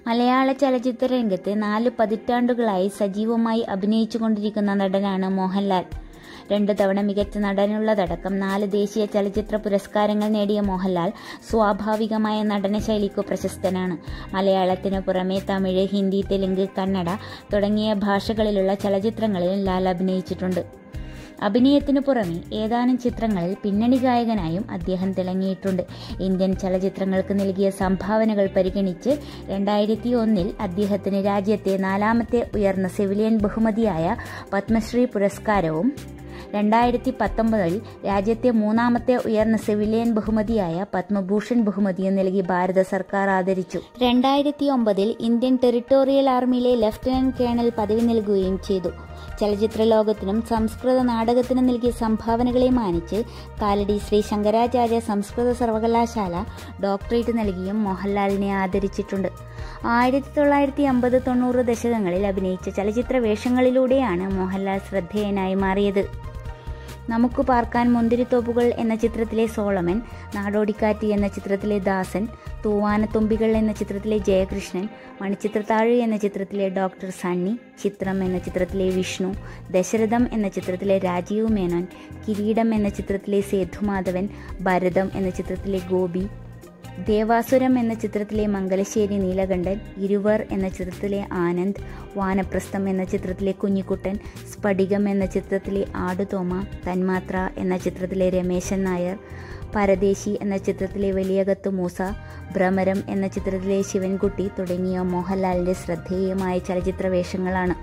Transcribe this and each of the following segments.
മലയാള ചലച്ചിത്ര രംഗത്ത് നാല് പതിറ്റാണ്ടുകളായി സജീവമായി അഭിനയിച്ചുകൊണ്ടിരിക്കുന്ന നടനാണ് മോഹൻലാൽ രണ്ടു തവണ മികച്ച നടനുള്ളതടക്കം നാല് ദേശീയ ചലച്ചിത്ര പുരസ്കാരങ്ങൾ നേടിയ മോഹൻലാൽ സ്വാഭാവികമായ നടന ശൈലിക്കു പ്രശസ്തനാണ് മലയാളത്തിനു പുറമെ തമിഴ് ഹിന്ദി തെലുങ്ക് കന്നഡ തുടങ്ങിയ ഭാഷകളിലുള്ള ചലച്ചിത്രങ്ങളിലും ലാൽ അഭിനയിച്ചിട്ടുണ്ട് അഭിനയത്തിനു പുറമെ ഏതാനും ചിത്രങ്ങളിൽ പിന്നണി ഗായകനായും അദ്ദേഹം തിളങ്ങിയിട്ടുണ്ട് ഇന്ത്യൻ ചലച്ചിത്രങ്ങൾക്ക് നൽകിയ സംഭാവനകൾ പരിഗണിച്ച് രണ്ടായിരത്തി ഒന്നിൽ അദ്ദേഹത്തിന് രാജ്യത്തെ നാലാമത്തെ ഉയർന്ന സിവിലിയൻ ബഹുമതിയായ പത്മശ്രീ പുരസ്കാരവും രണ്ടായിരത്തി പത്തൊമ്പതിൽ രാജ്യത്തെ മൂന്നാമത്തെ ഉയർന്ന സിവിലിയൻ ബഹുമതിയായ പത്മഭൂഷൺ ബഹുമതിയും നൽകി ഭാരത സർക്കാർ ആദരിച്ചു രണ്ടായിരത്തി ഒമ്പതിൽ ഇന്ത്യൻ ടെറിട്ടോറിയൽ ആർമിയിലെ ലഫ്റ്റനന്റ് കേണൽ പദവി നൽകുകയും ചെയ്തു ചലച്ചിത്ര ലോകത്തിനും സംസ്കൃത നാടകത്തിനും നൽകിയ സംഭാവനകളെ മാനിച്ച് കാലടി ശ്രീ ശങ്കരാചാര്യ സംസ്കൃത സർവകലാശാല ഡോക്ടറേറ്റ് നൽകിയും മോഹൻലാലിനെ ആദരിച്ചിട്ടുണ്ട് ആയിരത്തി തൊള്ളായിരത്തി അമ്പത് തൊണ്ണൂറ് ദശകങ്ങളിൽ അഭിനയിച്ച ചലച്ചിത്ര വേഷങ്ങളിലൂടെയാണ് മോഹൻലാൽ ശ്രദ്ധേയനായി മാറിയത് നമുക്ക് പാർക്കാൻ മുന്തിരിത്തോപ്പുകൾ എന്ന ചിത്രത്തിലെ സോളമൻ നാടോടിക്കാറ്റ് എന്ന ചിത്രത്തിലെ ദാസൻ തൂവാനത്തുമ്പികൾ എന്ന ചിത്രത്തിലെ ജയകൃഷ്ണൻ മണിച്ചിത്രത്താഴ് എന്ന ചിത്രത്തിലെ ഡോക്ടർ സണ്ണി ചിത്രം എന്ന ചിത്രത്തിലെ വിഷ്ണു ദശരഥം എന്ന ചിത്രത്തിലെ രാജീവ് മേനോൻ കിരീടം എന്ന ചിത്രത്തിലെ സേതുമാധവൻ ഭരതം എന്ന ചിത്രത്തിലെ ഗോപി ദേവാസുരം എന്ന ചിത്രത്തിലെ മംഗലശ്ശേരി നീലകണ്ഠൻ ഇരുവർ എന്ന ചിത്രത്തിലെ ആനന്ദ് വാനപ്രസ്ഥം എന്ന ചിത്രത്തിലെ കുഞ്ഞിക്കുട്ടൻ സ്ഫടികം എന്ന ചിത്രത്തിലെ ആടുതോമ തന്മാത്ര എന്ന ചിത്രത്തിലെ രമേശൻ നായർ പരദേശി എന്ന ചിത്രത്തിലെ വലിയകത്ത് മൂസ ഭ്രമരം എന്ന ചിത്രത്തിലെ ശിവൻകുട്ടി തുടങ്ങിയ മോഹൻലാലിന്റെ ശ്രദ്ധേയമായ ചലച്ചിത്ര വേഷങ്ങളാണ്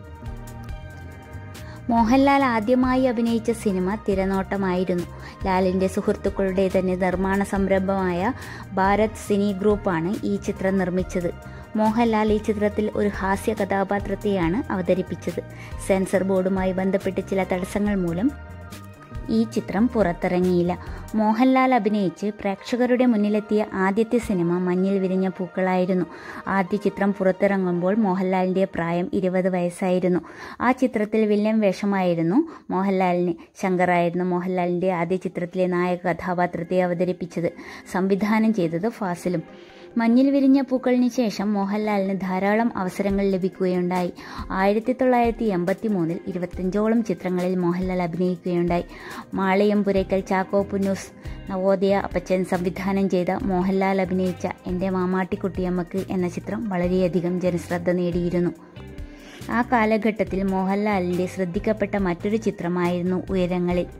മോഹൻലാൽ ആദ്യമായി അഭിനയിച്ച സിനിമ തിരനോട്ടമായിരുന്നു ലാലിന്റെ സുഹൃത്തുക്കളുടെ തന്നെ നിർമ്മാണ സംരംഭമായ ഭാരത് സിനി ഗ്രൂപ്പാണ് ഈ ചിത്രം നിർമ്മിച്ചത് മോഹൻലാൽ ഈ ചിത്രത്തിൽ ഒരു ഹാസ്യ കഥാപാത്രത്തെയാണ് അവതരിപ്പിച്ചത് സെൻസർ ബോർഡുമായി ബന്ധപ്പെട്ട് ചില തടസ്സങ്ങൾ മൂലം ഈ ചിത്രം പുറത്തിറങ്ങിയില്ല മോഹൻലാൽ അഭിനയിച്ച് പ്രേക്ഷകരുടെ മുന്നിലെത്തിയ ആദ്യത്തെ സിനിമ മഞ്ഞിൽ വിരിഞ്ഞ പൂക്കളായിരുന്നു ആദ്യ ചിത്രം പുറത്തിറങ്ങുമ്പോൾ മോഹൻലാലിന്റെ പ്രായം ഇരുപത് വയസ്സായിരുന്നു ആ ചിത്രത്തിൽ വില്ലൻ വേഷമായിരുന്നു മോഹൻലാലിന് ശങ്കറായിരുന്നു മോഹൻലാലിന്റെ ആദ്യ ചിത്രത്തിലെ നായക കഥാപാത്രത്തെ അവതരിപ്പിച്ചത് സംവിധാനം ചെയ്തത് ഫാസിലും മഞ്ഞിൽ വിരിഞ്ഞ പൂക്കളിന് ശേഷം മോഹൻലാലിന് ധാരാളം അവസരങ്ങൾ ലഭിക്കുകയുണ്ടായി ആയിരത്തി തൊള്ളായിരത്തി എൺപത്തി മൂന്നിൽ ഇരുപത്തഞ്ചോളം ചിത്രങ്ങളിൽ മോഹൻലാൽ അഭിനയിക്കുകയുണ്ടായി മാളയം പുരയ്ക്കൽ ചാക്കോ പുന്നൂസ് നവോദയ അപ്പച്ചൻ സംവിധാനം ചെയ്ത മോഹൻലാൽ അഭിനയിച്ച എൻ്റെ മാമാട്ടിക്കുട്ടിയമ്മക്ക് എന്ന ചിത്രം വളരെയധികം ജനശ്രദ്ധ നേടിയിരുന്നു ആ കാലഘട്ടത്തിൽ മോഹൻലാലിൻ്റെ ശ്രദ്ധിക്കപ്പെട്ട മറ്റൊരു ചിത്രമായിരുന്നു ഉയരങ്ങളിൽ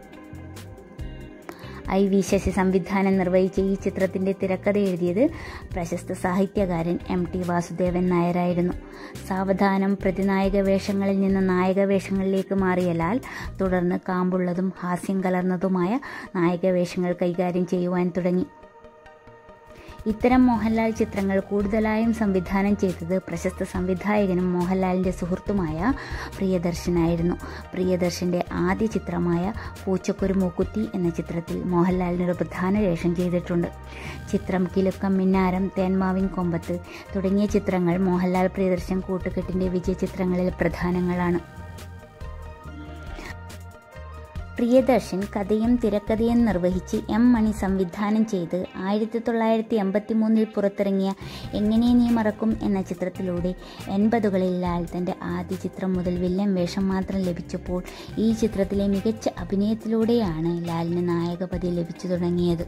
ഐ വി ശശി സംവിധാനം നിർവഹിച്ച ഈ ചിത്രത്തിന്റെ തിരക്കഥ എഴുതിയത് പ്രശസ്ത സാഹിത്യകാരൻ എം ടി വാസുദേവൻ നായരായിരുന്നു സാവധാനം പ്രതിനായക വേഷങ്ങളിൽ നിന്ന് നായക വേഷങ്ങളിലേക്ക് മാറിയ ലാൽ തുടർന്ന് കാമ്പുള്ളതും ഹാസ്യം കലർന്നതുമായ നായക വേഷങ്ങൾ കൈകാര്യം ചെയ്യുവാൻ തുടങ്ങി ഇത്തരം മോഹൻലാൽ ചിത്രങ്ങൾ കൂടുതലായും സംവിധാനം ചെയ്തത് പ്രശസ്ത സംവിധായകനും മോഹൻലാലിൻ്റെ സുഹൃത്തുമായ പ്രിയദർശനായിരുന്നു പ്രിയദർശൻ്റെ ആദ്യ ചിത്രമായ പൂച്ചക്കൊരു മൂക്കുത്തി എന്ന ചിത്രത്തിൽ മോഹൻലാലിനൊരു പ്രധാന വേഷം ചെയ്തിട്ടുണ്ട് ചിത്രം കിലുക്കം മിന്നാരം തേന്മാവിൻ കൊമ്പത്ത് തുടങ്ങിയ ചിത്രങ്ങൾ മോഹൻലാൽ പ്രിയദർശൻ കൂട്ടുകെട്ടിൻ്റെ വിജയ ചിത്രങ്ങളിൽ പ്രധാനങ്ങളാണ് പ്രിയദർശൻ കഥയും തിരക്കഥയും നിർവഹിച്ച് എം മണി സംവിധാനം ചെയ്ത് ആയിരത്തി തൊള്ളായിരത്തി എൺപത്തി മൂന്നിൽ പുറത്തിറങ്ങിയ എങ്ങനെ നീ മറക്കും എന്ന ചിത്രത്തിലൂടെ എൺപതുകളിൽ ലാൽ തൻ്റെ ആദ്യ ചിത്രം മുതൽ വില്ലൻ വേഷം മാത്രം ലഭിച്ചപ്പോൾ ഈ ചിത്രത്തിലെ മികച്ച അഭിനയത്തിലൂടെയാണ് ലാലിന് നായകപതി ലഭിച്ചു തുടങ്ങിയത്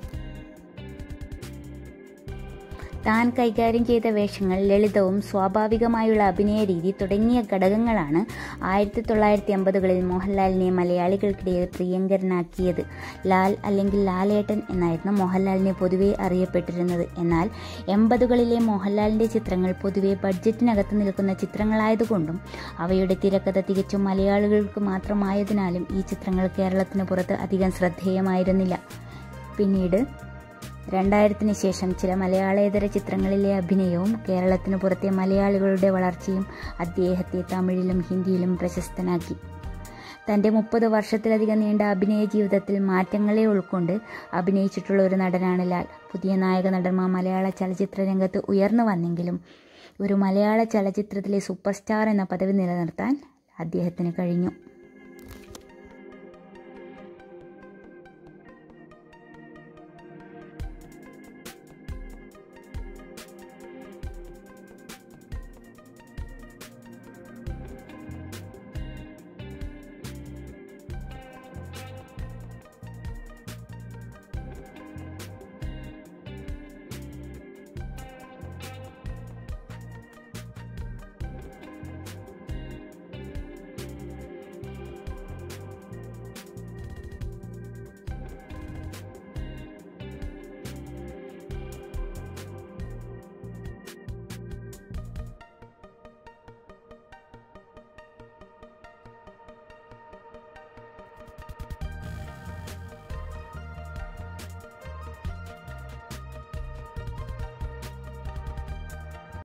താൻ കൈകാര്യം ചെയ്ത വേഷങ്ങൾ ലളിതവും സ്വാഭാവികമായുള്ള അഭിനയ രീതി തുടങ്ങിയ ഘടകങ്ങളാണ് ആയിരത്തി തൊള്ളായിരത്തി എൺപതുകളിൽ മോഹൻലാലിനെ മലയാളികൾക്കിടയിൽ പ്രിയങ്കരനാക്കിയത് ലാൽ അല്ലെങ്കിൽ ലാലേട്ടൻ എന്നായിരുന്നു മോഹൻലാലിനെ പൊതുവെ അറിയപ്പെട്ടിരുന്നത് എന്നാൽ എൺപതുകളിലെ മോഹൻലാലിൻ്റെ ചിത്രങ്ങൾ പൊതുവെ ബഡ്ജറ്റിനകത്ത് നിൽക്കുന്ന ചിത്രങ്ങളായതുകൊണ്ടും അവയുടെ തിരക്കഥ തികച്ചും മലയാളികൾക്ക് മാത്രമായതിനാലും ഈ ചിത്രങ്ങൾ കേരളത്തിന് പുറത്ത് അധികം ശ്രദ്ധേയമായിരുന്നില്ല പിന്നീട് രണ്ടായിരത്തിന് ശേഷം ചില മലയാളേതര ചിത്രങ്ങളിലെ അഭിനയവും കേരളത്തിന് പുറത്തെ മലയാളികളുടെ വളർച്ചയും അദ്ദേഹത്തെ തമിഴിലും ഹിന്ദിയിലും പ്രശസ്തനാക്കി തൻ്റെ മുപ്പത് വർഷത്തിലധികം നീണ്ട അഭിനയ ജീവിതത്തിൽ മാറ്റങ്ങളെ ഉൾക്കൊണ്ട് അഭിനയിച്ചിട്ടുള്ള ഒരു നടനാണ് ലാൽ പുതിയ നായക നടന്മാർ മലയാള ചലച്ചിത്ര രംഗത്ത് ഉയർന്നു വന്നെങ്കിലും ഒരു മലയാള ചലച്ചിത്രത്തിലെ സൂപ്പർ സ്റ്റാർ എന്ന പദവി നിലനിർത്താൻ അദ്ദേഹത്തിന് കഴിഞ്ഞു